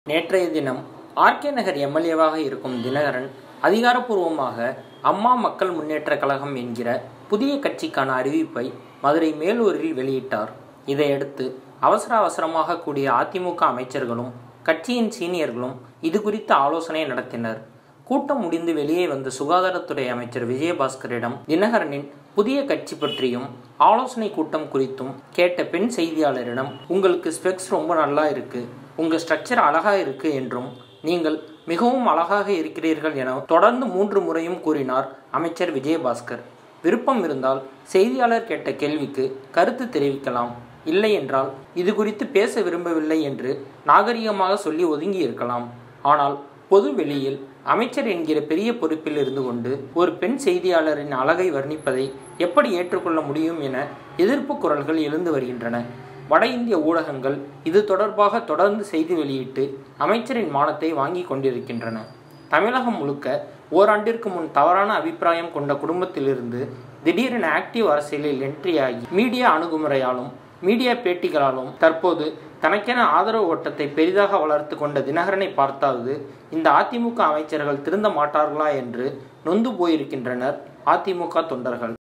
நேற்றைய தினம் ஆர்கே நகர் எம்எல்ஏவாக இருக்கும் தினகரன் அதிகாரப்பூர்வமாக அம்மா மக்கள் முன்னேற்ற கழகம் என்கிற புதிய கட்சிக்கான அறிவிப்பை மதுரை மேலூரில் வெளியிட்டார் இதையடுத்து அவசர அவசரமாக கூடிய அதிமுக அமைச்சர்களும் கட்சியின் சீனியர்களும் இது குறித்து ஆலோசனை நடத்தினர் கூட்டம் முடிந்து வெளியே வந்த சுகாதாரத்துறை அமைச்சர் விஜயபாஸ்கரிடம் தினகரனின் புதிய கட்சி பற்றியும் ஆலோசனை கூட்டம் குறித்தும் கேட்ட பெண் செய்தியாளரிடம் உங்களுக்கு ஸ்பெக்ஸ் ரொம்ப நல்லா இருக்கு உங்க ஸ்ட்ரக்சர் அழகா இருக்கு என்றும் நீங்கள் மிகவும் அழகாக இருக்கிறீர்கள் என தொடர்ந்து மூன்று முறையும் கூறினார் அமைச்சர் விஜயபாஸ்கர் விருப்பம் இருந்தால் செய்தியாளர் கேட்ட கேள்விக்கு கருத்து தெரிவிக்கலாம் இல்லை என்றால் இது குறித்து பேச விரும்பவில்லை என்று நாகரிகமாக சொல்லி ஒதுங்கி இருக்கலாம் ஆனால் பொது வெளியில் அமைச்சர் என்கிற பெரிய பொறுப்பில் இருந்து கொண்டு ஒரு பெண் செய்தியாளரின் அழகை வர்ணிப்பதை எப்படி ஏற்றுக்கொள்ள முடியும் என எதிர்ப்பு குரல்கள் எழுந்து வருகின்றன வட இந்திய ஊடகங்கள் இது தொடர்பாக தொடர்ந்து செய்தி வெளியிட்டு அமைச்சரின் மானத்தை வாங்கி கொண்டிருக்கின்றன தமிழகம் முழுக்க ஓராண்டிற்கு முன் தவறான அபிப்பிராயம் கொண்ட குடும்பத்திலிருந்து திடீரென ஆக்டிவ் அரசியலில் என்ட்ரியாகி மீடியா அணுகுமுறையாலும் மீடியா பேட்டிகளாலும் தற்போது தனக்கென ஆதரவு ஓட்டத்தை பெரிதாக வளர்த்து கொண்ட தினகரனை பார்த்தாவது இந்த அதிமுக அமைச்சர்கள் திருந்த மாட்டார்களா என்று நொந்து போயிருக்கின்றனர் அதிமுக தொண்டர்கள்